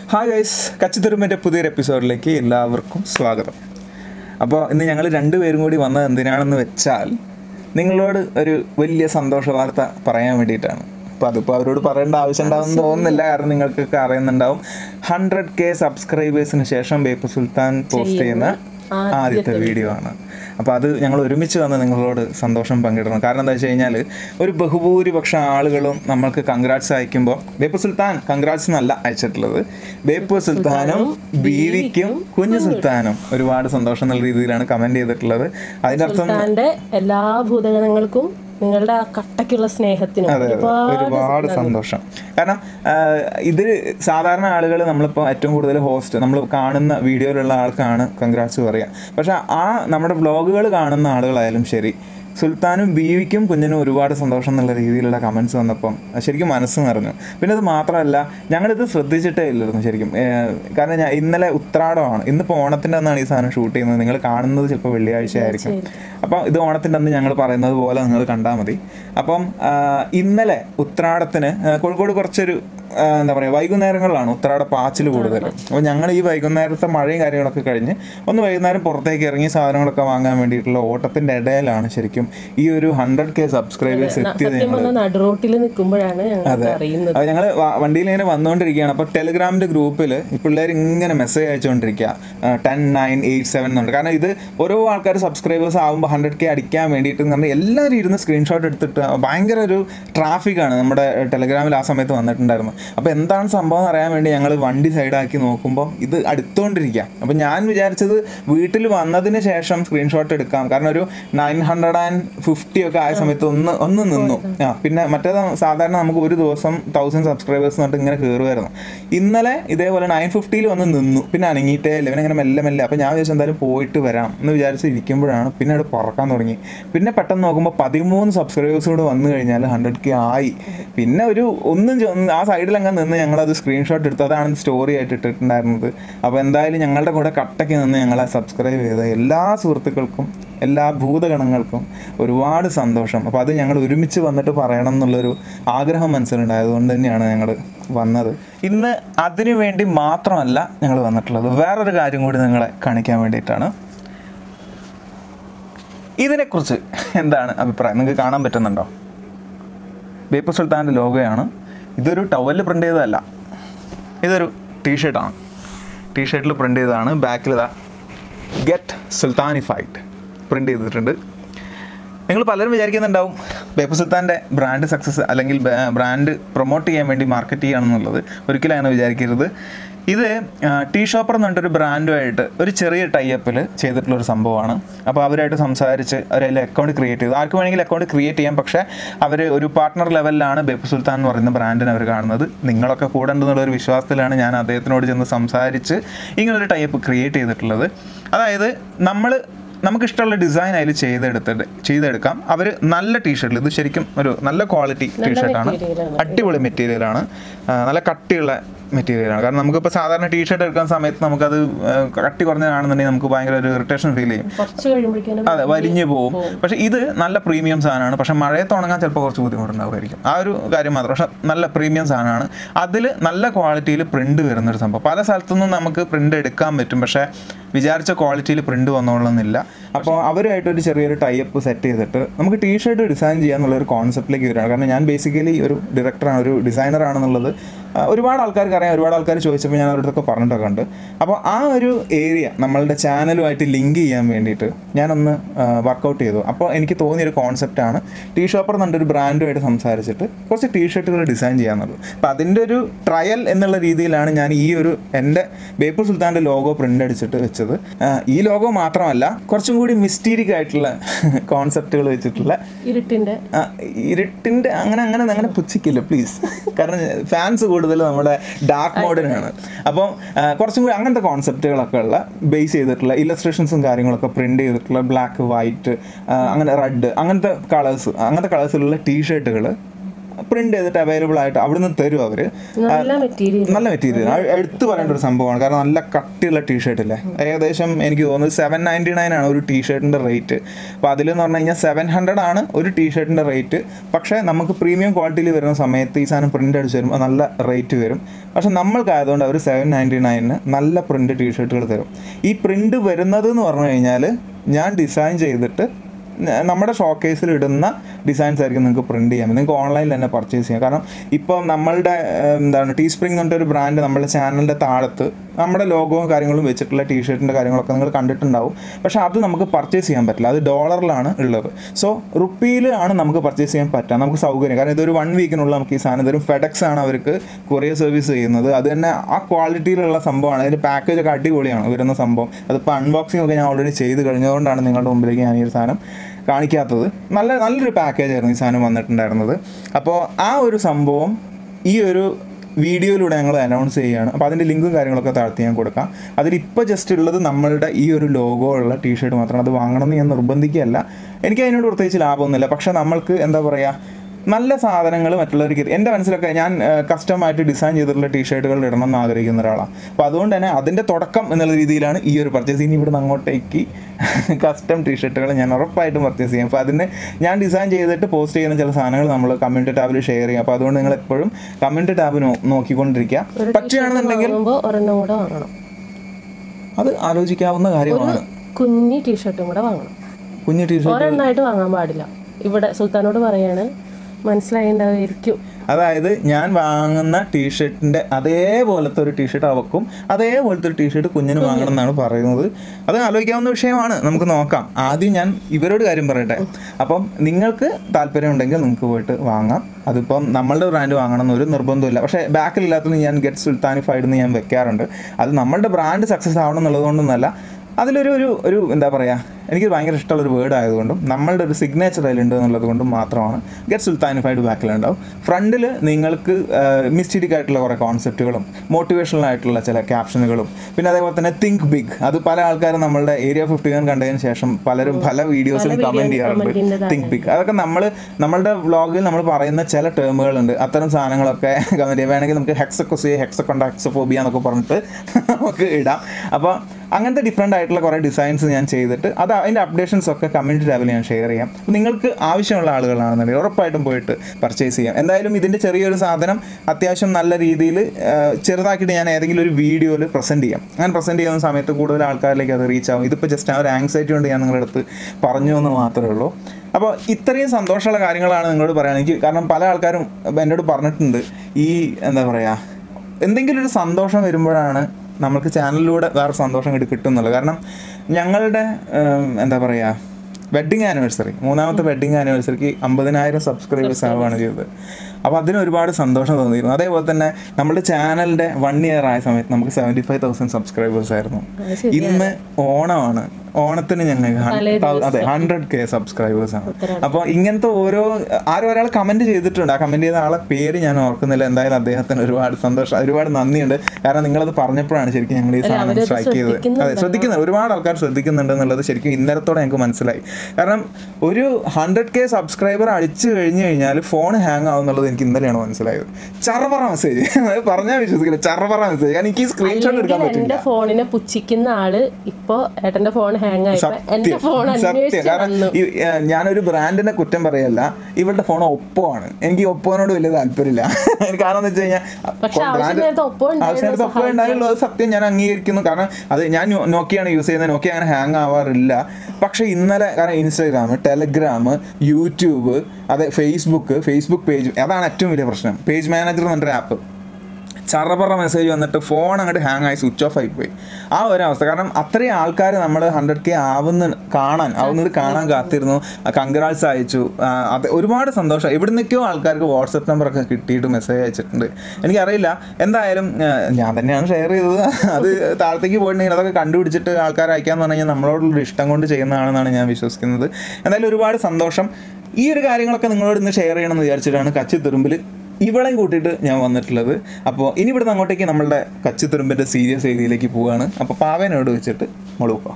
Hi guys കച്ചിത്തുരുമ്പിൻ്റെ പുതിയൊരു എപ്പിസോഡിലേക്ക് എല്ലാവർക്കും സ്വാഗതം അപ്പോൾ ഇന്ന് ഞങ്ങൾ രണ്ടുപേരും കൂടി വന്നത് എന്തിനാണെന്ന് വെച്ചാൽ നിങ്ങളോട് ഒരു വലിയ സന്തോഷ വാർത്ത പറയാൻ വേണ്ടിയിട്ടാണ് അപ്പോൾ അതിപ്പോൾ അവരോട് പറയേണ്ട ആവശ്യം ഉണ്ടാവുമെന്ന് തോന്നുന്നില്ല കാരണം നിങ്ങൾക്കൊക്കെ അറിയുന്നുണ്ടാവും ഹൺഡ്രഡ് കെ സബ്സ്ക്രൈബേഴ്സിന് ശേഷം ബേപ്പു സുൽത്താൻ പോസ്റ്റ് ചെയ്യുന്ന ആദ്യത്തെ വീഡിയോ ആണ് അപ്പോൾ അത് ഞങ്ങൾ ഒരുമിച്ച് വന്ന് നിങ്ങളോട് സന്തോഷം പങ്കിടണം കാരണം എന്താ വെച്ച് കഴിഞ്ഞാൽ ഒരു ബഹുഭൂരിപക്ഷം ആളുകളും നമ്മൾക്ക് കൺഗ്രാറ്റ്സ് അയക്കുമ്പോൾ ബേപ്പു സുൽത്താൻ കൺഗ്രാറ്റ്സ് എന്നല്ല അയച്ചിട്ടുള്ളത് ബേപ്പു സുൽത്താനും ബീവിക്കും കുഞ്ഞു സുൽത്താനും ഒരുപാട് സന്തോഷം എന്നുള്ള രീതിയിലാണ് കമൻറ്റ് ചെയ്തിട്ടുള്ളത് അതിൻ്റെ അർത്ഥം സുൽത്താന്റെ എല്ലാ ഭൂതഗണങ്ങൾക്കും നിങ്ങളുടെ ആ കട്ടയ്ക്കുള്ള സ്നേഹത്തിനും ഒരുപാട് ഒരുപാട് സന്തോഷം കാരണം ആഹ്, ഇത് സാധാരണ ആളുകൾ നമ്മളിപ്പോൾ ഏറ്റവും കൂടുതൽ ഹോസ്റ്റ് നമ്മൾ കാണുന്ന വീഡിയോയിലുള്ള ആൾക്കാണ് കൺഗ്രാറ്റ്സ് പറയുക പക്ഷെ ആ നമ്മുടെ വ്ളോഗുകൾ കാണുന്ന ആളുകളായാലും ശരി സുൽത്താനും ബീവിക്കും കുഞ്ഞിനും ഒരുപാട് സന്തോഷം എന്നുള്ള രീതിയിലുള്ള കമൻസ് വന്നപ്പം ശരിക്കും മനസ്സ് നിറഞ്ഞു പിന്നെ അത് മാത്രമല്ല ഞങ്ങളിത് ശ്രദ്ധിച്ചിട്ടേ ഇല്ലായിരുന്നു ശരിക്കും ഏഹ്, കാരണം ഞാൻ ഇന്നലെ ഉത്രാടമാണ് ഇന്നിപ്പോൾ ഓണത്തിൻ്റെ അന്നാണ് ഈ സാധനം ഷൂട്ട് ചെയ്യുന്നത് നിങ്ങൾ കാണുന്നത് ചിലപ്പോൾ വെള്ളിയാഴ്ച ആയിരിക്കും അപ്പം ഇത് ഓണത്തിൻ്റെ അന്ന് ഞങ്ങൾ പറയുന്നത് പോലെ നിങ്ങൾ കണ്ടാൽ മതി അപ്പം ആ, ഇന്നലെ ഉത്രാടത്തിന് ആ, കോഴിക്കോട് കുറച്ചൊരു ആ, എന്താ പറയുക വൈകുന്നേരങ്ങളിലാണ് ഉത്രാട പാച്ചിൽ കൂടുതൽ അപ്പോൾ ഞങ്ങൾ ഈ വൈകുന്നേരത്തെ മഴയും കാര്യങ്ങളൊക്കെ കഴിഞ്ഞ് ഒന്ന് വൈകുന്നേരം പുറത്തേക്ക് ഇറങ്ങി സാധനങ്ങളൊക്കെ വാങ്ങാൻ വേണ്ടിയിട്ടുള്ള ഓട്ടത്തിൻ്റെ ഇടയിലാണ് ശരിക്കും ഈ ഒരു ഹൺഡ്രഡ് കെ സബ്സ്ക്രൈബേഴ്സ് എത്തിയത് സത്യം പറഞ്ഞാൽ നടുറോട്ടിൽ നിൽക്കുമ്പോഴാണ് ഞങ്ങൾക്ക് അറിയുന്നത് അത് ഞങ്ങൾ വണ്ടിയിൽ ഇങ്ങനെ വന്നുകൊണ്ടിരിക്കുകയാണ് അപ്പോൾ ടെലിഗ്രാമിൻ്റെ ഗ്രൂപ്പിൽ ഈ പിള്ളേർ ഇങ്ങനെ മെസ്സേജ് അയച്ചുകൊണ്ടിരിക്കുക ടെൻ നയൻ എയ്റ്റ് സെവൻ എന്നുണ്ട് കാരണം ഇത് ഓരോ ആൾക്കാർ സബ്സ്ക്രൈബേഴ്സ് ആകുമ്പോൾ ഹൺഡ്രഡ് കെ അടിക്കാൻ വേണ്ടിയിട്ട് എന്ന് പറഞ്ഞാൽ എല്ലാവരും ഇരുന്ന് സ്ക്രീൻഷോട്ട് എടുത്തിട്ട് ഭയങ്കര ഒരു ട്രാഫിക്കാണ് നമ്മുടെ ടെലിഗ്രാമിൽ ആ സമയത്ത് വന്നിട്ടുണ്ടായിരുന്നു അപ്പോൾ എന്താണ് സംഭവം എന്ന് അറിയാൻ വേണ്ടി ഞങ്ങൾ വണ്ടി സൈഡാക്കി നോക്കുമ്പോൾ ഇത് അടുത്തുകൊണ്ടിരിക്കുക അപ്പോൾ ഞാൻ വിചാരിച്ചത് വീട്ടിൽ വന്നതിന് ശേഷം സ്ക്രീൻഷോട്ട് എടുക്കാം കാരണം ഒരു നയൻ ഹൺഡ്രഡ് ആൻഡ് ഫിഫ്റ്റി ഒക്കെ ആയ സമയത്ത് ഒന്ന് ഒന്ന് നിന്നു ആ പിന്നെ മറ്റേത് സാധാരണ നമുക്ക് ഒരു ദിവസം തൗസൻഡ് സബ്സ്ക്രൈബേഴ്സ് എന്നിട്ട് ഇങ്ങനെ കയറുമായിരുന്നു ഇന്നലെ ഇതേപോലെ നയൻ ഫിഫ്റ്റിയിൽ വന്ന് നിന്നു പിന്നെ അനങ്ങിയിട്ടേ ഇല്ല പിന്നെ ഇങ്ങനെ മെല്ലെ മെല്ലെ അപ്പോൾ ഞാൻ വിചാരിച്ചു എന്തായാലും പോയിട്ട് വരാം എന്ന് വിചാരിച്ച് ഇരിക്കുമ്പോഴാണ് പിന്നെ അവിടെ പറക്കാൻ തുടങ്ങി പിന്നെ പെട്ടെന്ന് നോക്കുമ്പോൾ പതിമൂന്ന് സബ്സ്ക്രൈബേഴ്സ് കൂടെ വന്നു കഴിഞ്ഞാൽ ഹൺഡ്രഡ് കെ ആയി പിന്നെ ഒരു ഒന്നും ചെ- ആ സൈഡിൽ അങ്ങ് നിന്ന് ഞങ്ങളത് സ്ക്രീൻഷോട്ട് എടുത്തു അതാണ് സ്റ്റോറി ആയിട്ട് ഇട്ടിട്ടുണ്ടായിരുന്നത് അപ്പോൾ എന്തായാലും ഞങ്ങളുടെ കൂടെ കട്ടയ്ക്ക് നിന്ന് ഞങ്ങളെ സബ്സ്ക്രൈബ് ചെയ്ത എല്ലാ സുഹൃത്തുക്കൾക്കും എല്ലാ ഭൂതഗണങ്ങൾക്കും ഒരുപാട് സന്തോഷം അപ്പോൾ അത് ഞങ്ങൾ ഒരുമിച്ച് വന്നിട്ട് പറയണം എന്നുള്ളൊരു ആഗ്രഹം മനസ്സിലുണ്ടായതുകൊണ്ട് തന്നെയാണ് ഞങ്ങൾ വന്നത് ഇന്ന് അതിനു വേണ്ടി മാത്രമല്ല ഞങ്ങൾ വന്നിട്ടുള്ളത് വേറൊരു കാര്യം കൂടി നിങ്ങളെ കാണിക്കാൻ വേണ്ടിയിട്ടാണ് ഇതിനെക്കുറിച്ച് എന്താണ് അഭിപ്രായം നിങ്ങൾക്ക് കാണാൻ പറ്റുന്നുണ്ടോ ബേപ്പർ സുൽത്താൻ്റെ ലോഗോയാണ് ഇതൊരു ടവലിൽ പ്രിൻ്റ് ചെയ്തതല്ല ഇതൊരു ടീഷർട്ടാണ് ടീഷർട്ടിൽ പ്രിൻ്റ് ചെയ്തതാണ് ബാക്കിൽ ഇതാ ഗെറ്റ് സുൽത്താനിഫൈഡ് പ്രിൻ്റ് ചെയ്തിട്ടുണ്ട് നിങ്ങൾ പലരും വിചാരിക്കുന്നുണ്ടാവും ബേപ്പർ സുൽത്താൻ്റെ ബ്രാൻഡ് സക്സസ് അല്ലെങ്കിൽ ബ്രാൻഡ് പ്രൊമോട്ട് ചെയ്യാൻ വേണ്ടി മാർക്കറ്റ് ചെയ്യുകയാണെന്നുള്ളത് ഒരിക്കലും അങ്ങനെ വിചാരിക്കരുത് ഇത് ടീ ഷോപ്പർ എന്ന് പറഞ്ഞിട്ടൊരു ബ്രാൻഡുമായിട്ട് ഒരു ചെറിയ ടൈപ്പിൽ ചെയ്തിട്ടുള്ള ഒരു സംഭവമാണ് അപ്പോൾ അവരായിട്ട് സംസാരിച്ച് അവരതിൽ അക്കൗണ്ട് ക്രിയേറ്റ് ചെയ്തു ആർക്ക് വേണമെങ്കിലും അക്കൗണ്ട് ക്രിയേറ്റ് ചെയ്യാം പക്ഷേ അവർ ഒരു പാർട്ട്ണർ ലെവലിലാണ് ബേപ്പു സുൽത്താൻ എന്ന് പറയുന്ന ബ്രാൻഡിനെ അവർ കാണുന്നത് നിങ്ങളൊക്കെ കൂടെ ഉണ്ടെന്നുള്ള ഒരു വിശ്വാസത്തിലാണ് ഞാൻ അദ്ദേഹത്തിനോട് ചെന്ന് സംസാരിച്ച് ഇങ്ങനൊരു ടൈപ്പ് ക്രിയേറ്റ് ചെയ്തിട്ടുള്ളത് അതായത് നമ്മൾ നമുക്ക് ഇഷ്ടമുള്ള ഡിസൈൻ അതിൽ ചെയ്തെടുത്തിട്ട് ചെയ്തെടുക്കാം അവർ നല്ല ടീഷർട്ടിൽ ഇത് ശരിക്കും ഒരു നല്ല ക്വാളിറ്റി ടീഷർട്ടാണ് മെറ്റീരിയലാണ്. അടിപൊളി മെറ്റീരിയലാണ് നല്ല കട്ടിയുള്ള മെറ്റീരിയലാണ് കാരണം നമുക്കിപ്പോൾ സാധാരണ ടീഷർട്ട് എടുക്കുന്ന സമയത്ത് നമുക്കത് ആ, കട്ടി കുറഞ്ഞതാണെന്നുണ്ടെങ്കിൽ നമുക്ക് ഭയങ്കര ഒരു ഇറിറ്റേഷൻ ഫീൽ ചെയ്യും കുറച്ച് കഴിയുമ്പോഴേക്കും അതെ വലിഞ്ഞു പോകും പക്ഷേ ഇത് നല്ല പ്രീമിയം സാധനമാണ് പക്ഷേ മഴയത്ത് ഉണങ്ങാൻ ചിലപ്പോൾ കുറച്ച് ബുദ്ധിമുട്ടുണ്ടാവുമായിരിക്കും ആ ഒരു കാര്യം മാത്രം പക്ഷേ നല്ല പ്രീമിയം സാധനമാണ് അതിൽ നല്ല ക്വാളിറ്റിയിൽ പ്രിന്റ് വരുന്നൊരു സംഭവം പല സ്ഥലത്തുനിന്നും നമുക്ക് പ്രിന്റ് എടുക്കാൻ പറ്റും പക്ഷേ വിചാരിച്ച ക്വാളിറ്റിയിൽ പ്രിന്റ് വന്നോളണമെന്നില്ല അപ്പോൾ അവരുമായിട്ട് ഒരു ചെറിയൊരു ടൈപ്പ് സെറ്റ് ചെയ്തിട്ട് നമുക്ക് ടീ ഷർട്ട് ഡിസൈൻ ചെയ്യാന്നുള്ള ഒരു കോൺസെപ്റ്റിലേക്ക് വരികയാണ് കാരണം ഞാൻ ബേസിക്കലി ഒരു ഡയറക്ടറാണ് ഒരു ഡിസൈനർ ആണെന്നുള്ളത് ആ, ഒരുപാട് ആൾക്കാർക്ക് അറിയാം ഒരുപാട് ആൾക്കാർ ചോദിച്ചപ്പോൾ ഞാൻ അവരുടെ അടുത്തൊക്കെ പറഞ്ഞിട്ടൊക്കെ ഉണ്ട് അപ്പോൾ ആ ഒരു ഏരിയ നമ്മളുടെ ചാനലുമായിട്ട് ലിങ്ക് ചെയ്യാൻ വേണ്ടിയിട്ട് ഞാനൊന്ന് വർക്കൗട്ട് ചെയ്തു അപ്പോൾ എനിക്ക് തോന്നിയൊരു കോൺസെപ്റ്റാണ് ടീ ഷോപ്പർ എന്നൊരു ബ്രാൻഡുമായിട്ട് സംസാരിച്ചിട്ട് കുറച്ച് ടീ ഷർട്ടുകൾ ഡിസൈൻ ചെയ്യാന്നുള്ളത് അപ്പോൾ അതിൻ്റെ ഒരു ട്രയൽ എന്നുള്ള രീതിയിലാണ് ഞാൻ ഈ ഒരു എൻ്റെ ബേപ്പൂർ സുൽത്താൻ്റെ ലോഗോ പ്രിൻ്റ് അടിച്ചിട്ട് വെച്ചത് ആ, ഈ ലോഗോ മാത്രമല്ല കുറച്ചും കൂടി മിസ്റ്റീരിക് ആയിട്ടുള്ള കോൺസെപ്റ്റുകൾ വെച്ചിട്ടുള്ള ഇരുട്ടിന്റെ ആ, ഇരുട്ടിന്റെ അങ്ങനെ അങ്ങനെ അങ്ങനെ പുച്ഛിക്കില്ല പ്ലീസ് കാരണം ഫാൻസ് കൂടുതൽ നമ്മുടെ ഡാർക്ക് മോഡിനാണ് അപ്പം ആ, കുറച്ചും കൂടി അങ്ങനത്തെ കോൺസെപ്റ്റുകളൊക്കെ ഉള്ള ബേസ് ചെയ്തിട്ടുള്ള ഇല്ലസ്ട്രേഷൻസും കാര്യങ്ങളൊക്കെ പ്രിന്റ് ചെയ്തിട്ടുള്ള ബ്ലാക്ക് വൈറ്റ് അങ്ങനെ റെഡ് അങ്ങനത്തെ കളേഴ്സ് അങ്ങനത്തെ കളേഴ്സിലുള്ള ടീ ഷർട്ടുകൾ പ്രിന്റ് ചെയ്തിട്ട് അവൈലബിൾ ആയിട്ട് അവിടുന്ന് തരും അവർ നല്ല മെറ്റീരിയൽ നല്ല മെറ്റീരിയൽ എടുത്തു പറയേണ്ട ഒരു സംഭവമാണ് കാരണം നല്ല കട്ടിയുള്ള ടീഷർട്ട് ഇല്ലേ ഏകദേശം എനിക്ക് തോന്നുന്നത് സെവൻ നയൻറ്റി നയൻ ആണ് ഒരു ടീഷർട്ടിൻ്റെ റേറ്റ് അപ്പോൾ അതിലെന്ന് പറഞ്ഞു കഴിഞ്ഞാൽ സെവൻ ഹൺഡ്രഡ് ആണ് ഒരു ടീഷർട്ടിൻ്റെ റേറ്റ് പക്ഷേ നമുക്ക് പ്രീമിയം ക്വാളിറ്റിയിൽ വരുന്ന സമയത്ത് ഈ സാധനം പ്രിൻ്റ് അടിച്ച് വരുമ്പോൾ നല്ല റേറ്റ് വരും പക്ഷെ നമ്മൾക്കായതുകൊണ്ട് അവർ സെവൻ നയൻറ്റി നയനിന് നല്ല പ്രിൻ്റ് ടീഷർട്ടുകൾ തരും ഈ പ്രിൻ്റ് വരുന്നത് എന്ന് പറഞ്ഞു കഴിഞ്ഞാൽ ഞാൻ ഡിസൈൻ ചെയ്തിട്ട് ന- നമ്മുടെ ഷോക്കേസിൽ ഇടുന്ന ഡിസൈൻസ് ആയിരിക്കും നിങ്ങൾക്ക് പ്രിന്റ് ചെയ്യാം നിങ്ങൾക്ക് ഓൺലൈനിൽ തന്നെ പർച്ചേസ് ചെയ്യാം കാരണം ഇപ്പം നമ്മളുടെ ഏഹ്, എന്താണ് ടീ സ്പ്രിംഗ് എന്ന് പറഞ്ഞിട്ട് ഒരു ബ്രാൻഡ് നമ്മുടെ ചാനലിൻ്റെ താഴത്ത് നമ്മുടെ ലോഗോവും കാര്യങ്ങളും വെച്ചിട്ടുള്ള ടീഷർട്ടിൻ്റെ കാര്യങ്ങളൊക്കെ നിങ്ങൾ കണ്ടിട്ടുണ്ടാവും പക്ഷേ അത് നമുക്ക് പർച്ചേസ് ചെയ്യാൻ പറ്റില്ല അത് ഡോളറിലാണ് ഉള്ളത് സോ റുപ്പിയിലാണ് നമുക്ക് പർച്ചേസ് ചെയ്യാൻ പറ്റുക നമുക്ക് സൗകര്യം കാരണം ഇതൊരു വൺ വീക്കിനുള്ള നമുക്ക് ഈ സാധനം തരും ഫെഡക്സ് ആണ് അവർക്ക് കൊറിയർ സർവീസ് ചെയ്യുന്നത് അത് തന്നെ ആ ക്വാളിറ്റിയിലുള്ള സംഭവമാണ് അതിൻ്റെ പാക്കേജ് ഒക്കെ അടിപൊളിയാണ് വരുന്ന സംഭവം അതിപ്പോൾ അൺബോക്സിംഗ് ഒക്കെ ഞാൻ ഓൾറെഡി ചെയ്ത് കഴിഞ്ഞതുകൊണ്ടാണ് നിങ്ങളുടെ മുമ്പിലേക്ക് ഞാൻ ഈ ഒരു സാധനം കാണിക്കാത്തത് നല്ല നല്ലൊരു പാക്കേജ് ആയിരുന്നു ഈ സാധനം വന്നിട്ടുണ്ടായിരുന്നത് അപ്പോൾ ആ ഒരു സംഭവം ഈ ഒരു വീഡിയോയിലൂടെ ഞങ്ങൾ അനൗൺസ് ചെയ്യുകയാണ് അപ്പോൾ അതിൻ്റെ ലിങ്കും കാര്യങ്ങളൊക്കെ താഴ്ത്തി ഞാൻ കൊടുക്കാം അതിൽ ഇപ്പോൾ ജസ്റ്റ് ഉള്ളത് നമ്മളുടെ ഈ ഒരു ലോഗോ ഉള്ള ടീഷർട്ട് മാത്രമാണ് അത് വാങ്ങണമെന്ന് ഞാൻ നിർബന്ധിക്കുകയല്ല എനിക്ക് അതിനോട് പ്രത്യേകിച്ച് ലാഭമൊന്നുമില്ല പക്ഷേ നമ്മൾക്ക് എന്താ പറയുക നല്ല സാധനങ്ങൾ മറ്റുള്ളവർക്ക് എത്തി- എൻ്റെ മനസ്സിലൊക്കെ ഞാൻ കസ്റ്റമായിട്ട് ഡിസൈൻ ചെയ്തിട്ടുള്ള ടീഷർട്ടുകൾ ഇടണം എന്ന് ആഗ്രഹിക്കുന്ന ഒരാളാണ് അപ്പോൾ അതുകൊണ്ട് തന്നെ അതിൻ്റെ തുടക്കം എന്നുള്ള രീതിയിലാണ് ഈ ഒരു പർച്ചേസ് ഇനി ഇവിടുന്ന് അങ്ങോട്ടേക്ക് കസ്റ്റം ടീഷർട്ടുകൾ ഞാൻ ഉറപ്പായിട്ടും പർച്ചേസ് ചെയ്യും അപ്പോൾ അതിന് ഞാൻ ഡിസൈൻ ചെയ്തിട്ട് പോസ്റ്റ് ചെയ്യുന്ന ചില സാധനങ്ങൾ നമ്മൾ കമ്മ്യൂണിറ്റി ടാബിൽ ഷെയർ ചെയ്യും അപ്പോൾ അതുകൊണ്ട് നിങ്ങൾ എപ്പോഴും കമ്മ്യൂണിറ്റി ടാബ് നോക്കിക്കൊണ്ടിരിക്കുക ഒരു പറ്റുകയാണെന്നുണ്ടെങ്കിൽ വാങ്ങുമ്പോൾ ഒരെണ്ണം കൂടെ വാങ്ങണം അത് ആലോചിക്കാവുന്ന കാര്യമാണ് കുഞ്ഞി ടീഷർട്ടും കൂടെ വാങ്ങണം കുഞ്ഞു ടീഷർട്ട് ഒരെണ്ണമായിട്ട് വാങ്ങാൻ പാടില്ല ഇവിടെ സുൽത്താനോട് പറയാണ് മനസ്സിലായിണ്ടായിരിക്കും അതായത് ഞാൻ വാങ്ങുന്ന ടീഷർട്ടിന്റെ അതേപോലത്തെ ഒരു ടീഷർട്ട് അവക്കും അതേപോലത്തെ ഒരു ടീഷർട്ട് കുഞ്ഞിന് വാങ്ങണം എന്നാണ് പറയുന്നത് അത് ആലോചിക്കാവുന്ന വിഷയമാണ് നമുക്ക് നോക്കാം ആദ്യം ഞാൻ ഇവരോട് കാര്യം പറയട്ടെ അപ്പം നിങ്ങൾക്ക് താല്പര്യമുണ്ടെങ്കിൽ നിങ്ങൾക്ക് പോയിട്ട് വാങ്ങാം അതിപ്പം നമ്മളുടെ ബ്രാൻഡ് വാങ്ങണം എന്നൊരു നിർബന്ധമില്ല പക്ഷേ ബാക്കിലില്ലാത്തത് ഞാൻ ഗെറ്റ് സുൽത്താനിഫൈഡ് എന്ന് ഞാൻ വെക്കാറുണ്ട് അത് നമ്മളുടെ ബ്രാൻഡ് സക്സസ് ആവണം എന്നുള്ളതുകൊണ്ടൊന്നല്ല അതിലൊരു ഒരു ഒരു എന്താ പറയുക എനിക്ക് ഭയങ്കര ഇഷ്ടമുള്ളൊരു വേർഡ് ആയതുകൊണ്ടും നമ്മളുടെ ഒരു സിഗ്നേച്ചർ അതിലുണ്ട് എന്നുള്ളത് കൊണ്ടും മാത്രമാണ് ഗെറ്റ് സുൽത്താനിഫൈഡ് ബാക്കിലുണ്ടാവും ഫ്രണ്ടിൽ നിങ്ങൾക്ക് മിസ്റ്റീരിക് ആയിട്ടുള്ള കുറേ കോൺസെപ്റ്റുകളും മോട്ടിവേഷണൽ ആയിട്ടുള്ള ചില ക്യാപ്ഷനുകളും പിന്നെ അതേപോലെ തന്നെ തിങ്ക് ബിഗ് അത് പല ആൾക്കാരും നമ്മളുടെ ഏരിയ ഫിഫ്റ്റി വൺ കണ്ടതിന് ശേഷം പലരും പല വീഡിയോസിലും കമൻറ്റ് ചെയ്യാറുണ്ട് comment തിങ്ക് ബിഗ് അതൊക്കെ നമ്മൾ നമ്മളുടെ വ്ളോഗിൽ നമ്മൾ പറയുന്ന ചില ടേമുകളുണ്ട് അത്തരം സാധനങ്ങളൊക്കെ കമൻറ്റ് ചെയ്യാം വേണമെങ്കിൽ നമുക്ക് ഹെക്സക്കൊസി ഹെക്സക്കൊണ്ട ഹെക്സഫോബിയ എന്നൊക്കെ പറഞ്ഞിട്ട് നമുക്ക് ഇടാം അപ്പോൾ അങ്ങനത്തെ ഡിഫറെൻ്റ് ആയിട്ടുള്ള കുറേ ഡിസൈൻസ് ഞാൻ ചെയ്തിട്ട് അത് അതിൻ്റെ അപ്ഡേഷൻസ് ഒക്കെ കമ്മ്യൂണിറ്റി ടാബിൽ ഞാൻ ഷെയർ ചെയ്യാം അപ്പോൾ നിങ്ങൾക്ക് ആവശ്യമുള്ള ആളുകളാണെന്നുണ്ടെങ്കിൽ ഉറപ്പായിട്ടും പോയിട്ട് പർച്ചേസ് ചെയ്യാം എന്തായാലും ഇതിൻ്റെ ചെറിയൊരു സാധനം അത്യാവശ്യം നല്ല രീതിയിൽ ചെറുതാക്കിയിട്ട് ഞാൻ ഏതെങ്കിലും ഒരു വീഡിയോയിൽ പ്രസൻറ്റ് ചെയ്യാം അങ്ങനെ പ്രസൻറ്റ് ചെയ്യുന്ന സമയത്ത് കൂടുതൽ ആൾക്കാരിലേക്ക് അത് റീച്ച് ആവും ഇതിപ്പോൾ ജസ്റ്റ് ആ ഒരു ആങ്സൈറ്റി കൊണ്ട് ഞാൻ നിങ്ങളുടെ അടുത്ത് പറഞ്ഞു എന്ന് മാത്രമേ ഉള്ളൂ അപ്പോൾ ഇത്രയും സന്തോഷമുള്ള കാര്യങ്ങളാണ് നിങ്ങളോട് പറയാൻ എനിക്ക് കാരണം പല ആൾക്കാരും എന്നോട് പറഞ്ഞിട്ടുണ്ട് ഈ എന്താ പറയുക എന്തെങ്കിലും ഒരു സന്തോഷം വരുമ്പോഴാണ് നമ്മൾക്ക് ചാനലിലൂടെ വേറെ സന്തോഷം കിട്ടി കിട്ടുന്നുള്ളത് കാരണം ഞങ്ങളുടെ ഉം, എന്താ പറയുക വെഡ്ഡിങ് ആനിവേഴ്സറി മൂന്നാമത്തെ വെഡ്ഡിങ് ആനിവേഴ്സറിക്ക് അമ്പതിനായിരം സബ്സ്ക്രൈബേഴ്സ് ആവുകയാണ് ചെയ്തത് അപ്പോൾ അതിന് ഒരുപാട് സന്തോഷം തോന്നിയിരുന്നു അതേപോലെ തന്നെ നമ്മുടെ ചാനലിൻ്റെ വൺ ഇയർ ആയ സമയത്ത് നമുക്ക് സെവൻറ്റി ഫൈവ് തൗസൻഡ് സബ്സ്ക്രൈബേഴ്സ് ആയിരുന്നു ഇന്ന് ഓണമാണ് ഓണത്തിന് ഞങ്ങൾക്ക് അതെ ഹൺഡ്രഡ് കെ സബ്സ്ക്രൈബേഴ്സ് ആണ് അപ്പോൾ ഇങ്ങനത്തെ ഓരോ ആരും ഒരാൾ കമന്റ് ചെയ്തിട്ടുണ്ട് ആ കമന്റ് ചെയ്ത ആളെ പേര് ഞാൻ ഓർക്കുന്നില്ല എന്തായാലും അദ്ദേഹത്തിന് ഒരുപാട് സന്തോഷം ഒരുപാട് നന്ദിയുണ്ട് കാരണം നിങ്ങളത് പറഞ്ഞപ്പോഴാണ് ശരിക്കും ഞങ്ങൾ ഈ സാധനം സ്ട്രൈക്ക് ചെയ്തത് അതെ ശ്രദ്ധിക്കുന്നത് ഒരുപാട് ആൾക്കാർ ശ്രദ്ധിക്കുന്നുണ്ട് എന്നുള്ളത് ശരിക്കും ഇന്നലത്തോടെ ഞങ്ങൾക്ക് മനസ്സിലായി കാരണം ഒരു ഹൺഡ്രഡ് കെ സബ്സ്ക്രൈബർ അടിച്ചു കഴിഞ്ഞു കഴിഞ്ഞാൽ ഫോൺ ഹാങ് ആവും എന്നുള്ളത് എനിക്ക് ഇന്നലെയാണ് മനസ്സിലായത് ചറപറ മെസ്സേജ് പറഞ്ഞാൽ വിശ്വസിക്കില്ല ചറപറ മെസ്സേജ് കാരണം എനിക്ക് സ്ക്രീൻഷോട്ട് എടുക്കാൻ അല്ലെങ്കിൽ പറ്റില്ല എന്റെ ഫോണിനെ പുച്ഛിക്കുന്ന ആള് ഇപ്പൊ ഏട്ടന്റെ ഫോൺ ഹാങ് ആയപ്പോ എന്റെ ഫോൺ സത്യം അന്വേഷിച്ച് കാരണം വന്നു ഈ, ഏ, ഞാനൊരു ബ്രാൻഡിനെ കുറ്റം പറയല്ല ഇവളുടെ ഫോൺ ഒപ്പോ ആണ് എനിക്ക് ഈ ഒപ്പോനോട് വലിയ താല്പര്യമില്ല കാരണം എന്ന് വെച്ച് കഴിഞ്ഞാൽ പക്ഷെ ആവശ്യം നേരത്തെ ഒപ്പോ ഉണ്ടായിരുന്നു, ആവശ്യമായിട്ട് ഒപ്പോ ഉണ്ടായുള്ളൂ അത് സത്യം ഞാൻ അംഗീകരിക്കുന്നു കാരണം അത് ഞാൻ നോ- നോക്കിയാണ് യൂസ് ചെയ്യുന്നത് നോക്കി അങ്ങനെ ഹാങ് ആവാറില്ല പക്ഷെ ഇന്നലെ കാരണം ഇൻസ്റ്റാഗ്രാം ടെലഗ്രാം യൂട്യൂബ് അതെ ഫേസ്ബുക്ക് ഫേസ്ബുക്ക് പേജ് അതാണ് ഏറ്റവും വലിയ പ്രശ്നം പേജ് മാനേജർ എന്ന് പറഞ്ഞൊരു ആപ്പ് ചറപറ മെസ്സേജ് വന്നിട്ട് ഫോൺ അങ്ങോട്ട് ഹാങ് ആയി സ്വിച്ച് ഓഫ് ആയി പോയി ആ ഒരു അവസ്ഥ കാരണം അത്രയും ആൾക്കാർ നമ്മൾ ഹൺഡ്രഡ് കെ ആവുന്ന കാണാൻ ആവുന്നത് കാണാൻ കാത്തിരുന്നു കങ്കറാൾസ് അയച്ചു ആ, അത് ഒരുപാട് സന്തോഷം എവിടെ നിന്നൊക്കെയോ ആൾക്കാർക്ക് വാട്സപ്പ് നമ്പറൊക്കെ കിട്ടിയിട്ട് മെസ്സേജ് അയച്ചിട്ടുണ്ട് എനിക്കറിയില്ല എന്തായാലും ആ, ഞാൻ തന്നെയാണ് ഷെയർ ചെയ്തത് അത് താഴത്തേക്ക് പോയിട്ടുണ്ടെങ്കിൽ അതൊക്കെ കണ്ടുപിടിച്ചിട്ട് ആൾക്കാർ അയക്കാന്ന് പറഞ്ഞു കഴിഞ്ഞാൽ നമ്മളോടുള്ള ഇഷ്ടം കൊണ്ട് ചെയ്യുന്നതാണെന്നാണ് ഞാൻ വിശ്വസിക്കുന്നത് എന്തായാലും ഒരുപാട് സന്തോഷം ഈ ഒരു കാര്യങ്ങളൊക്കെ നിങ്ങളോട് ഇന്ന് ഷെയർ ചെയ്യണമെന്ന് വിചാരിച്ചിട്ടാണ് കച്ചി തുരുമ്പിൽ ഇവളെയും കൂട്ടിയിട്ട് ഞാൻ വന്നിട്ടുള്ളത് അപ്പോൾ ഇനി ഇവിടുന്ന് അങ്ങോട്ടേക്ക് നമ്മളുടെ കച്ചിത്തുരുമ്പിൻ്റെ സീരിയസ് ഏരിയയിലേക്ക് പോവുകയാണ് അപ്പോൾ പാവേനോട് വെച്ചിട്ട് മുളുപ്പ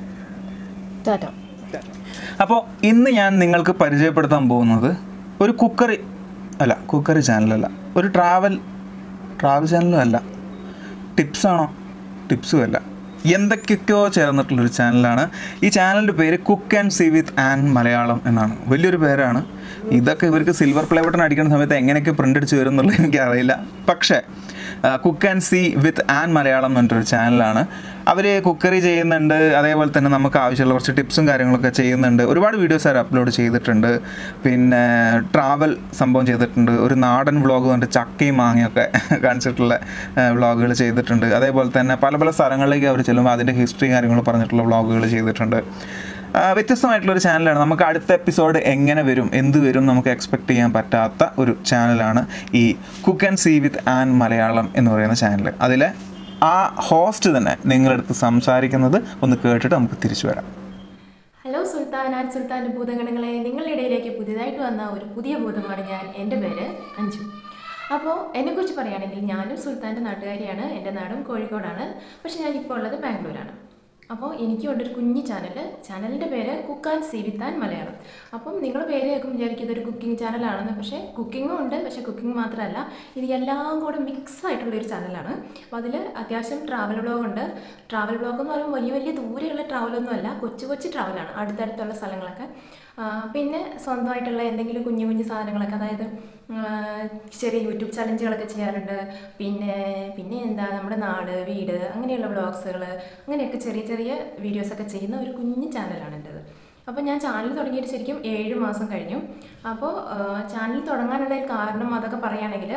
ടാറ്റ അപ്പോൾ ഇന്ന് ഞാൻ നിങ്ങൾക്ക് പരിചയപ്പെടുത്താൻ പോകുന്നത് ഒരു കുക്കറി അല്ല കുക്കറി ചാനലല്ല ഒരു ട്രാവൽ ട്രാവൽ ചാനലും അല്ല ടിപ്സാണോ ടിപ്സും അല്ല എന്തൊക്കെയൊക്കെയോ ചേർന്നിട്ടുള്ളൊരു ചാനലാണ് ഈ ചാനലിൻ്റെ പേര് cook and see with and Malayalam എന്നാണ് വലിയൊരു പേരാണ് ഇതൊക്കെ ഇവർക്ക് സിൽവർ പ്ലേ ബട്ടൺ അടിക്കുന്ന സമയത്ത് എങ്ങനെയൊക്കെ പ്രിൻ്റ് അടിച്ച് വരും എന്നുള്ളത് എനിക്കറിയില്ല പക്ഷേ cook and see with and Malayalam എന്ന് പറഞ്ഞിട്ടൊരു ചാനലാണ് അവർ കുക്കറി ചെയ്യുന്നുണ്ട് അതേപോലെ തന്നെ നമുക്ക് ആവശ്യമുള്ള കുറച്ച് ടിപ്സും കാര്യങ്ങളൊക്കെ ചെയ്യുന്നുണ്ട് ഒരുപാട് വീഡിയോസ് അവർ അപ്ലോഡ് ചെയ്തിട്ടുണ്ട് പിന്നെ ട്രാവൽ സംഭവം ചെയ്തിട്ടുണ്ട് ഒരു നാടൻ വ്ളോഗ് പറഞ്ഞിട്ട് ചക്കയും മാങ്ങയൊക്കെ കാണിച്ചിട്ടുള്ള വ്ളോഗുകൾ ചെയ്തിട്ടുണ്ട് അതേപോലെ തന്നെ പല പല സ്ഥലങ്ങളിലേക്ക് അവർ ചെല്ലുമ്പോൾ അതിൻ്റെ ഹിസ്റ്ററി കാര്യങ്ങൾ പറഞ്ഞിട്ടുള്ള വ്ളോഗുകൾ ചെയ്തിട്ടുണ്ട് ആ, വ്യത്യസ്തമായിട്ടുള്ളൊരു ചാനലാണ് നമുക്ക് അടുത്ത എപ്പിസോഡ് എങ്ങനെ വരും എന്ത് വരും നമുക്ക് എക്സ്പെക്ട് ചെയ്യാൻ പറ്റാത്ത ഒരു ചാനലാണ് ഈ cook and see with and Malayalam എന്ന് പറയുന്ന ചാനൽ അതിലെ ആ ഹോസ്റ്റ് തന്നെ നിങ്ങളടുത്ത് സംസാരിക്കുന്നത് ഒന്ന് കേട്ടിട്ട് നമുക്ക് തിരിച്ചു വരാം ഹലോ സുൽത്താൻ ആൻഡ് സുൽത്താൻ്റെ ഭൂതഗണങ്ങളെ നിങ്ങളുടെ ഇടയിലേക്ക് പുതിയതായിട്ട് വന്ന ഒരു പുതിയ ഭൂതമാണ് ഞാൻ എൻ്റെ പേര് അഞ്ജു അപ്പോൾ എന്നെക്കുറിച്ച് പറയുകയാണെങ്കിൽ ഞാനും സുൽത്താൻ്റെ നാട്ടുകാരിയാണ് എൻ്റെ നാടും കോഴിക്കോടാണ് പക്ഷേ ഞാൻ ഇപ്പോൾ ഉള്ളത് ബാംഗ്ലൂരാണ് അപ്പോൾ എനിക്കുണ്ട് ഒരു കുഞ്ഞു ചാനൽ ചാനലിൻ്റെ പേര് കുക്ക് ആൻഡ് സീവിത്താൻ മലയാളം അപ്പം നിങ്ങൾ പേര് കേൾക്കും വിചാരിക്കും ഇതൊരു കുക്കിംഗ് ചാനലാണെന്ന് പക്ഷേ കുക്കിങ്ങും ഉണ്ട് പക്ഷേ കുക്കിംഗ് മാത്രമല്ല ഇത് എല്ലാം കൂടെ മിക്സ് ആയിട്ടുള്ളൊരു ചാനലാണ് അപ്പോൾ അതിൽ അത്യാവശ്യം ട്രാവൽ വ്ളോഗ് ഉണ്ട് ട്രാവൽ വ്ളോഗ് എന്ന് പറയുമ്പോൾ വലിയ വലിയ ദൂരെയുള്ള ട്രാവലൊന്നും അല്ല കൊച്ചു കൊച്ചു ട്രാവലാണ് അടുത്തടുത്തുള്ള സ്ഥലങ്ങളൊക്കെ ആ, പിന്നെ സ്വന്തമായിട്ടുള്ള എന്തെങ്കിലും കുഞ്ഞു കുഞ്ഞു സാധനങ്ങളൊക്കെ അതായത് ആ, ചെറിയ യൂട്യൂബ് ചലഞ്ചുകളൊക്കെ ചെയ്യാറുണ്ട് പിന്നെ പിന്നെ എന്താ നമ്മുടെ നാട് വീട് അങ്ങനെയുള്ള വ്ളോഗ്സുകൾ അങ്ങനെയൊക്കെ ചെറിയ ചെറിയ വീഡിയോസൊക്കെ ചെയ്യുന്ന ഒരു കുഞ്ഞു ചാനലാണ് എൻ്റെത് അപ്പോൾ ഞാൻ ചാനൽ തുടങ്ങിയിട്ട് ശരിക്കും ഏഴ് മാസം കഴിഞ്ഞു അപ്പോൾ ചാനൽ തുടങ്ങാനുള്ള ഒരു കാരണം അതൊക്കെ പറയുകയാണെങ്കിൽ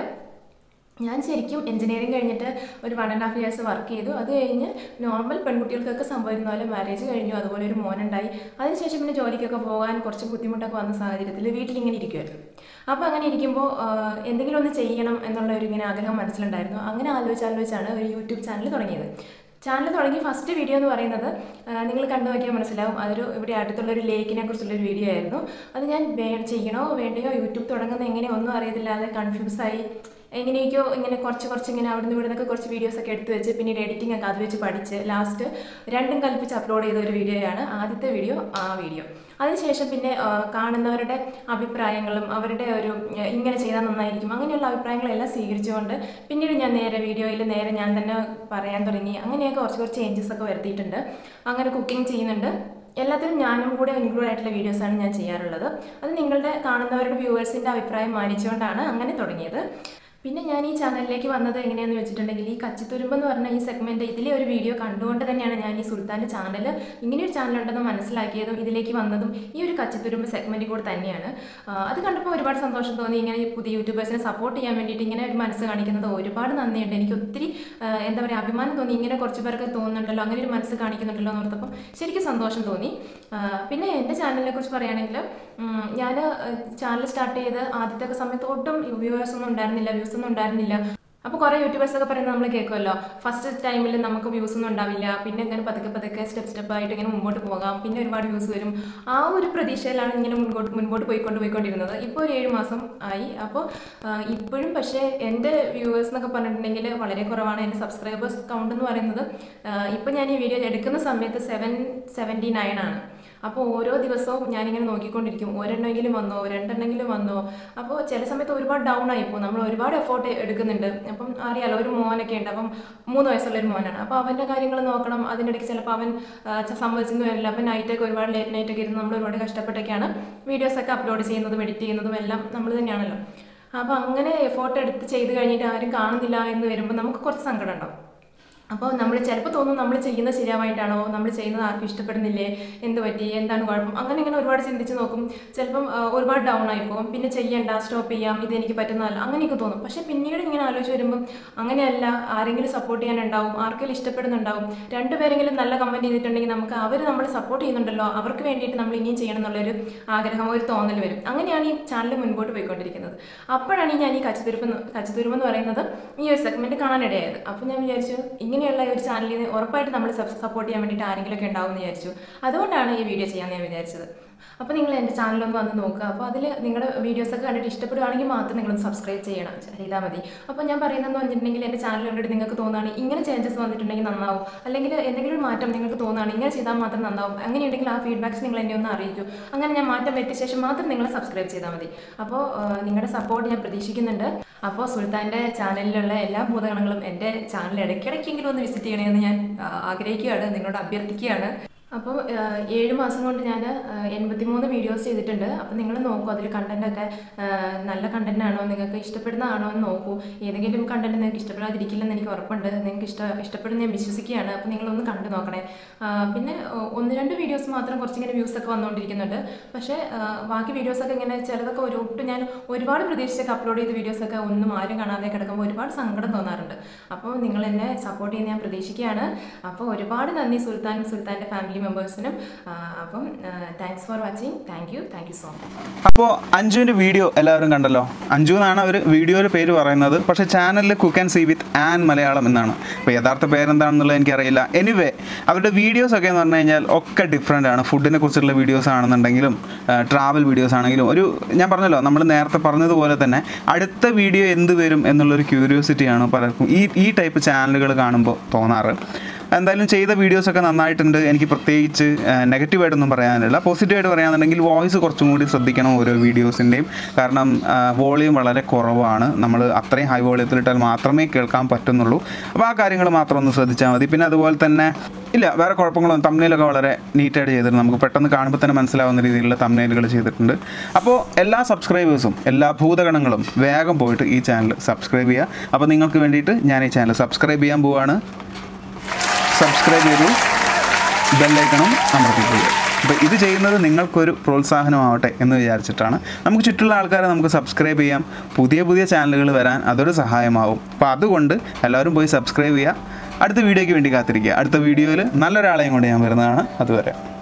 ഞാൻ ശരിക്കും എഞ്ചിനീയറിംഗ് കഴിഞ്ഞിട്ട് ഒരു one and half years work ചെയ്തു അത് കഴിഞ്ഞ് നോർമൽ പെൺകുട്ടികൾക്കൊക്കെ സംഭവിക്കുന്ന പോലെ മാരേജ് കഴിഞ്ഞു അതുപോലെ ഒരു മോനുണ്ടായി അതിനുശേഷം പിന്നെ ജോലിക്കൊക്കെ പോകാൻ കുറച്ച് ബുദ്ധിമുട്ടൊക്കെ വന്ന സാഹചര്യത്തിൽ വീട്ടിലിങ്ങനെ ഇരിക്കുമായിരുന്നു അപ്പോൾ അങ്ങനെ ഇരിക്കുമ്പോൾ ആഹ്, എന്തെങ്കിലും ഒന്ന് ചെയ്യണം എന്നുള്ള ഒരു ഇങ്ങനെ ആഗ്രഹം മനസ്സിലുണ്ടായിരുന്നു അങ്ങനെ ആലോചിച്ച് ആലോചിച്ചാണ് ഒരു യൂട്യൂബ് ചാനൽ തുടങ്ങിയത് ചാനൽ തുടങ്ങി ഫസ്റ്റ് വീഡിയോ എന്ന് പറയുന്നത് ആ, നിങ്ങൾ കണ്ടു നോക്കിയാൽ മനസ്സിലാവും അതൊരു ഇവിടെ അടുത്തുള്ള ഒരു ലേക്കിനെ കുറിച്ചുള്ള ഒരു വീഡിയോ ആയിരുന്നു അത് ഞാൻ വേ ചെയ്യണോ വേണ്ടയോ യൂട്യൂബ് തുടങ്ങുന്നത് എങ്ങനെയോ ഒന്നും അറിയത്തില്ലാതെ കൺഫ്യൂസായി എങ്ങനെയൊക്കെയോ ഇങ്ങനെ കുറച്ച് കുറച്ച് ഇങ്ങനെ അവിടെ നിന്ന് ഇവിടെ നിന്നൊക്കെ കുറച്ച് വീഡിയോസ് ഒക്കെ എടുത്ത് വെച്ച് പിന്നീട് എഡിറ്റിംഗ് ഒക്കെ അത് വെച്ച് പഠിച്ച് ലാസ്റ്റ് രണ്ടും കൽപ്പിച്ച് അപ്ലോഡ് ചെയ്ത ഒരു വീഡിയോയാണ് ആദ്യത്തെ വീഡിയോ ആ വീഡിയോ അതിനുശേഷം പിന്നെ ആ, കാണുന്നവരുടെ അഭിപ്രായങ്ങളും അവരുടെ ഒരു ആ, ഇങ്ങനെ ചെയ്താൽ നന്നായിരിക്കും അങ്ങനെയുള്ള അഭിപ്രായങ്ങളെല്ലാം സ്വീകരിച്ചുകൊണ്ട് പിന്നീട് ഞാൻ നേരെ വീഡിയോയിൽ നേരെ ഞാൻ തന്നെ പറയാൻ തുടങ്ങി അങ്ങനെയൊക്കെ കുറച്ച് കുറച്ച് ചേഞ്ചസ് ഒക്കെ വരുത്തിയിട്ടുണ്ട് അങ്ങനെ കുക്കിംഗ് ചെയ്യുന്നുണ്ട് എല്ലാത്തിലും ഞാനും കൂടെ ഇൻക്ലൂഡ് ആയിട്ടുള്ള വീഡിയോസാണ് ഞാൻ ചെയ്യാറുള്ളത് അത് നിങ്ങളുടെ കാണുന്നവരുടെ വ്യൂവേഴ്സിൻ്റെ അഭിപ്രായം മാനിച്ചുകൊണ്ടാണ് അങ്ങനെ തുടങ്ങിയത് പിന്നെ ഞാൻ ഈ ചാനലിലേക്ക് വന്നത് എങ്ങനെയാണെന്ന് വെച്ചിട്ടുണ്ടെങ്കിൽ ഈ കച്ചിത്തുരുമ്പ് എന്ന് പറഞ്ഞ ഈ സെഗ്മെൻറ്റ് ഇതിലെ ഒരു വീഡിയോ കണ്ടുകൊണ്ട് തന്നെയാണ് ഞാൻ ഈ സുൽത്താൻ്റെ ചാനൽ ഇങ്ങനെ ഒരു ചാനൽ ഉണ്ടെന്ന് മനസ്സിലാക്കിയതും ഇതിലേക്ക് വന്നതും ഈ ഒരു കച്ചിത്തുരുമ്പ് സെഗ്മെൻറ്റിൽ കൂടെ തന്നെയാണ് ആ, അത് കണ്ടപ്പോൾ ഒരുപാട് സന്തോഷം തോന്നി ഇങ്ങനെ ഈ പുതിയ യൂട്യൂബേഴ്സിനെ സപ്പോർട്ട് ചെയ്യാൻ വേണ്ടിയിട്ട് ഇങ്ങനെ ഒരു മനസ്സ് കാണിക്കുന്നത് ഒരുപാട് നന്ദിയുണ്ട് എനിക്ക് ഒത്തിരി ആ, എന്താ പറയുക അഭിമാനം തോന്നി ഇങ്ങനെ കുറച്ച് പേർക്ക് തോന്നുന്നുണ്ടല്ലോ അങ്ങനെ ഒരു മനസ്സ് കാണിക്കുന്നുണ്ടല്ലോ എന്ന് ഓർത്തപ്പം ശരിക്കും സന്തോഷം തോന്നി ആ, പിന്നെ എൻ്റെ ചാനലിനെ കുറിച്ച് പറയുകയാണെങ്കിൽ ഞാൻ ചാനൽ സ്റ്റാർട്ട് ചെയ്ത് ആദ്യത്തെ ഒക്കെ സമയത്ത് ഒട്ടും വ്യൂവേഴ്സ് ഒന്നും ഉണ്ടായിരുന്നില്ല വ്യൂസ് ഒന്നും ഉണ്ടായിരുന്നില്ല അപ്പോൾ കുറേ യൂട്യൂബേഴ്സ് ഒക്കെ പറയുന്നത് നമ്മൾ കേൾക്കുമല്ലോ ഫസ്റ്റ് ടൈമിൽ നമുക്ക് വ്യൂസ് ഒന്നും ഉണ്ടാവില്ല പിന്നെ ഇങ്ങനെ പതുക്കെ പതുക്കെ സ്റ്റെപ്പ് സ്റ്റെപ്പ് ആയിട്ട് ഇങ്ങനെ മുമ്പോട്ട് പോകാം പിന്നെ ഒരുപാട് വ്യൂസ് വരും ആ ഒരു പ്രതീക്ഷയിലാണ് ഇങ്ങനെ മുൻപോട്ട് മുൻപോട്ട് പോയിക്കൊണ്ട് പോയിക്കൊണ്ടിരുന്നത് ഇപ്പോൾ ഒരു ഏഴ് മാസം ആയി അപ്പോൾ ഇപ്പോഴും പക്ഷേ എൻ്റെ വ്യൂവേഴ്സ് എന്നൊക്കെ പറഞ്ഞിട്ടുണ്ടെങ്കിൽ വളരെ കുറവാണ് എൻ്റെ സബ്സ്ക്രൈബേഴ്സ് കൗണ്ട് എന്ന് പറയുന്നത് ഇപ്പോൾ ഞാൻ ഈ വീഡിയോ എടുക്കുന്ന സമയത്ത് സെവൻ സെവൻറ്റി നയൻ ആണ് അപ്പോൾ ഓരോ ദിവസവും ഞാനിങ്ങനെ നോക്കിക്കൊണ്ടിരിക്കും ഒരെണ്ണമെങ്കിലും വന്നോ രണ്ടെണ്ണെങ്കിലും വന്നോ അപ്പോൾ ചില സമയത്ത് ഒരുപാട് ഡൗൺ ആയിപ്പോൾ നമ്മൾ ഒരുപാട് എഫോർട്ട് എടുക്കുന്നുണ്ട് അപ്പം അറിയാലോ ഒരു മോനൊക്കെ ഉണ്ട് അപ്പം മൂന്ന് വയസ്സുള്ള ഒരു മോനാണ് അപ്പോൾ അവൻ്റെ കാര്യങ്ങൾ നോക്കണം അതിനിടയ്ക്ക് ചിലപ്പോൾ അവൻ ആ, ച- സമ്മതിച്ചെന്ന് വരില്ല അപ്പം നൈറ്റൊക്കെ ഒരുപാട് ലേറ്റ് നൈറ്റൊക്കെ ഇരുന്ന് നമ്മൾ ഒരുപാട് കഷ്ടപ്പെട്ടൊക്കെയാണ് വീഡിയോസൊക്കെ അപ്ലോഡ് ചെയ്യുന്നതും എഡിറ്റ് ചെയ്യുന്നതും എല്ലാം നമ്മൾ തന്നെയാണല്ലോ അപ്പോൾ അങ്ങനെ എഫോർട്ട് എടുത്ത് ചെയ്ത് കഴിഞ്ഞിട്ട് ആരും കാണുന്നില്ല എന്ന് വരുമ്പോൾ നമുക്ക് കുറച്ച് സങ്കടം ഉണ്ടാവും അപ്പോൾ നമ്മൾ ചിലപ്പോൾ തോന്നും നമ്മൾ ചെയ്യുന്നത് ശരിയാവായിട്ടാണോ നമ്മൾ ചെയ്യുന്നത് ആർക്കും ഇഷ്ടപ്പെടുന്നില്ലേ എന്ത് പറ്റി എന്താണ് കുഴപ്പം അങ്ങനെ ഇങ്ങനെ ഒരുപാട് ചിന്തിച്ച് നോക്കും ചിലപ്പം ആ, ഒരുപാട് ഡൗൺ ആയി പോകും പിന്നെ ചെയ്യണ്ട സ്റ്റോപ്പ് ചെയ്യാം ഇത് എനിക്ക് പറ്റുന്നതല്ല അങ്ങനെയൊക്കെ തോന്നും പക്ഷേ പിന്നീട് ഇങ്ങനെ ആലോചിച്ച് വരുമ്പം അങ്ങനെയല്ല ആരെങ്കിലും സപ്പോർട്ട് ചെയ്യാനുണ്ടാവും ആർക്കെങ്കിലും ഇഷ്ടപ്പെടുന്നുണ്ടാവും രണ്ടുപേരെങ്കിലും നല്ല കമൻറ്റ് ചെയ്തിട്ടുണ്ടെങ്കിൽ നമുക്ക് അവർ നമ്മളെ സപ്പോർട്ട് ചെയ്യുന്നുണ്ടല്ലോ അവർക്ക് വേണ്ടിയിട്ട് നമ്മൾ ഇനിയും ചെയ്യണം എന്നുള്ളൊരു ആഗ്രഹം ഒരു തോന്നൽ വരും അങ്ങനെയാണ് ഈ ചാനൽ മുൻപോട്ട് പോയിക്കൊണ്ടിരിക്കുന്നത് അപ്പോഴാണ് ഈ ഞാൻ ഈ കച്ചിത്തുരുപ്പ് എന്ന്- കച്ചിത്തുരുമ്പ് എന്ന് പറയുന്നത് ഈ ഒരു സെഗ്മെൻറ്റ് കാണാനിടയായത് അപ്പോൾ ഞാൻ വിചാരിച്ചു ഇങ്ങനെയുള്ള ഒരു ചാനലിൽ ഉറപ്പായിട്ട് നമ്മൾ സപ്പോർട്ട് ചെയ്യാൻ വേണ്ടിയിട്ട് ആരെങ്കിലുമൊക്കെ ഉണ്ടാവും എന്ന് വിചാരിച്ചു അതുകൊണ്ടാണ് ഈ വീഡിയോ ചെയ്യാമെന്ന് ഞാൻ വിചാരിച്ചത് അപ്പോൾ നിങ്ങൾ എൻ്റെ ചാനലൊന്ന് വന്ന് നോക്കുക അപ്പോൾ അതിൽ നിങ്ങളുടെ വീഡിയോസൊക്കെ കണ്ടിട്ട് ഇഷ്ടപ്പെടുകയാണെങ്കിൽ മാത്രം നിങ്ങളൊന്ന് സബ്സ്ക്രൈബ് ചെയ്യണം ചെയ്താൽ മതി അപ്പോൾ ഞാൻ പറയുന്നതെന്ന് പറഞ്ഞിട്ടുണ്ടെങ്കിൽ എൻ്റെ ചാനൽ കണ്ടിട്ട് നിങ്ങൾക്ക് തോന്നുകയാണ് ഇങ്ങനെ ചേഞ്ചസ് വന്നിട്ടുണ്ടെങ്കിൽ നന്നാവും അല്ലെങ്കിൽ എന്തെങ്കിലും ഒരു മാറ്റം നിങ്ങൾക്ക് തോന്നുകയാണ് ഇങ്ങനെ ചെയ്താൽ മാത്രം നന്നാവും അങ്ങനെയുണ്ടെങ്കിൽ ആ ഫീഡ്ബാക്സ് നിങ്ങൾ എന്നെ ഒന്ന് അറിയിക്കൂ അങ്ങനെ ഞാൻ മാറ്റം വരുത്തിയ ശേഷം മാത്രം നിങ്ങൾ സബ്സ്ക്രൈബ് ചെയ്താൽ മതി അപ്പോൾ നിങ്ങളുടെ സപ്പോർട്ട് ഞാൻ പ്രതീക്ഷിക്കുന്നുണ്ട് അപ്പോൾ സുൽത്താൻ്റെ ചാനലിലുള്ള എല്ലാ ഭൂതഗണങ്ങളും എൻ്റെ ചാനൽ ഇടയ്ക്കിടയ്ക്കെങ്കിലും ഒന്ന് വിസിറ്റ് ചെയ്യണമെന്ന് ഞാൻ ആ, ആഗ്രഹിക്കുകയാണ് നിങ്ങളോട് അഭ്യർത്ഥിക്കുകയാണ് അപ്പോൾ ഏഴ് മാസം കൊണ്ട് ഞാൻ എൺപത്തിമൂന്ന് വീഡിയോസ് ചെയ്തിട്ടുണ്ട് അപ്പോൾ നിങ്ങൾ നോക്കൂ അതിൽ കണ്ടൻറ്റൊക്കെ നല്ല കണ്ടൻ്റ് ആണോ നിങ്ങൾക്ക് ഇഷ്ടപ്പെടുന്നതാണോ എന്ന് നോക്കൂ ഏതെങ്കിലും കണ്ടൻറ്റ് നിങ്ങൾക്ക് ഇഷ്ടപ്പെടാതിരിക്കില്ലെന്ന് എനിക്ക് ഉറപ്പുണ്ട് നിങ്ങൾക്ക് ഇഷ്ട ഇഷ്ടപ്പെടുന്ന ഞാൻ വിശ്വസിക്കുകയാണ് അപ്പോൾ നിങ്ങളൊന്ന് കണ്ടു നോക്കണേ ആ, പിന്നെ ആ, ഒന്ന് രണ്ട് വീഡിയോസ് മാത്രം കുറച്ചിങ്ങനെ വ്യൂസ് ഒക്കെ വന്നുകൊണ്ടിരിക്കുന്നുണ്ട് പക്ഷേ ആ, ബാക്കി വീഡിയോസൊക്കെ ഇങ്ങനെ ചിലതൊക്കെ ഒരു ഒട്ടും ഞാൻ ഒരുപാട് പ്രതീക്ഷിച്ചൊക്കെ അപ്ലോഡ് ചെയ്ത വീഡിയോസൊക്കെ ഒന്നും ആരും കാണാതെ കിടക്കുമ്പോൾ ഒരുപാട് സങ്കടം തോന്നാറുണ്ട് അപ്പോൾ നിങ്ങൾ എന്നെ സപ്പോർട്ട് ചെയ്യുന്ന ഞാൻ പ്രതീക്ഷിക്കുകയാണ് അപ്പോൾ ഒരുപാട് നന്ദി സുൽത്താനും സുൽത്താൻ്റെ ഫാമിലി മെമ്പേഴ്സിനും ആ, അപ്പം thanks for watching thank you thank you so much അപ്പോൾ അഞ്ജുവിൻ്റെ വീഡിയോ എല്ലാവരും കണ്ടല്ലോ അഞ്ജു എന്നാണ് അവർ വീഡിയോയുടെ പേര് പറയുന്നത് പക്ഷേ ചാനലിൽ cook and see with Ann Malayalam എന്നാണ് അപ്പോൾ യഥാർത്ഥ പേരെന്താണെന്നുള്ളത് എനിക്കറിയില്ല എനിവേ അവരുടെ വീഡിയോസ് ഒക്കെ എന്ന് പറഞ്ഞു കഴിഞ്ഞാൽ ഒക്കെ ഡിഫറെൻ്റ് ആണ് ഫുഡിനെ കുറിച്ചുള്ള വീഡിയോസ് ആണെന്നുണ്ടെങ്കിലും ട്രാവൽ വീഡിയോസ് ആണെങ്കിലും ഒരു ഞാൻ പറഞ്ഞല്ലോ നമ്മൾ നേരത്തെ പറഞ്ഞതുപോലെ തന്നെ അടുത്ത വീഡിയോ എന്ത് വരും എന്നുള്ളൊരു ക്യൂരിയോസിറ്റിയാണ് പലർക്കും ഈ ഈ ടൈപ്പ് ചാനലുകൾ കാണുമ്പോൾ തോന്നാറ് എന്തായാലും ചെയ്ത വീഡിയോസൊക്കെ നന്നായിട്ടുണ്ട് എനിക്ക് പ്രത്യേകിച്ച് നെഗറ്റീവായിട്ടൊന്നും പറയാനില്ല പോസിറ്റീവായിട്ട് പറയാന്നുണ്ടെങ്കിൽ വോയിസ് കുറച്ചും കൂടി ശ്രദ്ധിക്കണം ഓരോ വീഡിയോസിൻ്റെയും കാരണം വോളിയം വളരെ കുറവാണ് നമ്മൾ അത്രയും ഹൈ വോളിയത്തിലിട്ടാൽ മാത്രമേ കേൾക്കാൻ പറ്റുന്നുള്ളൂ അപ്പോൾ ആ കാര്യങ്ങൾ മാത്രം ഒന്ന് ശ്രദ്ധിച്ചാൽ മതി പിന്നെ അതുപോലെ തന്നെ ഇല്ല വേറെ കുഴപ്പങ്ങളൊന്നും തമ്മിലൊക്കെ വളരെ നീറ്റായിട്ട് ചെയ്തിട്ടുണ്ട് നമുക്ക് പെട്ടെന്ന് കാണുമ്പോൾ തന്നെ മനസ്സിലാവുന്ന രീതിയിലുള്ള തമ്മിലുകൾ ചെയ്തിട്ടുണ്ട് അപ്പോൾ എല്ലാ സബ്സ്ക്രൈബേഴ്സും എല്ലാ ഭൂതഗണങ്ങളും വേഗം പോയിട്ട് ഈ ചാനൽ സബ്സ്ക്രൈബ് ചെയ്യുക അപ്പോൾ നിങ്ങൾക്ക് വേണ്ടിയിട്ട് ഞാൻ ഈ ചാനൽ സബ്സ്ക്രൈബ് ചെയ്യാൻ പോവാണ് സബ്സ്ക്രൈബ് ചെയ്തു ബെല്ലൈക്കണം അമർത്തിക്കൊള്ളു അപ്പോൾ ഇത് ചെയ്യുന്നത് നിങ്ങൾക്കൊരു പ്രോത്സാഹനമാവട്ടെ എന്ന് വിചാരിച്ചിട്ടാണ് നമുക്ക് ചുറ്റുള്ള ആൾക്കാരെ നമുക്ക് സബ്സ്ക്രൈബ് ചെയ്യാം പുതിയ പുതിയ ചാനലുകൾ വരാൻ അതൊരു സഹായമാവും അപ്പോൾ അതുകൊണ്ട് എല്ലാവരും പോയി സബ്സ്ക്രൈബ് ചെയ്യുക അടുത്ത വീഡിയോയ്ക്ക് വേണ്ടി കാത്തിരിക്കുക അടുത്ത വീഡിയോയിൽ നല്ലൊരാളെയും കൊണ്ട് ഞാൻ വരുന്നതാണ് അതുവരെ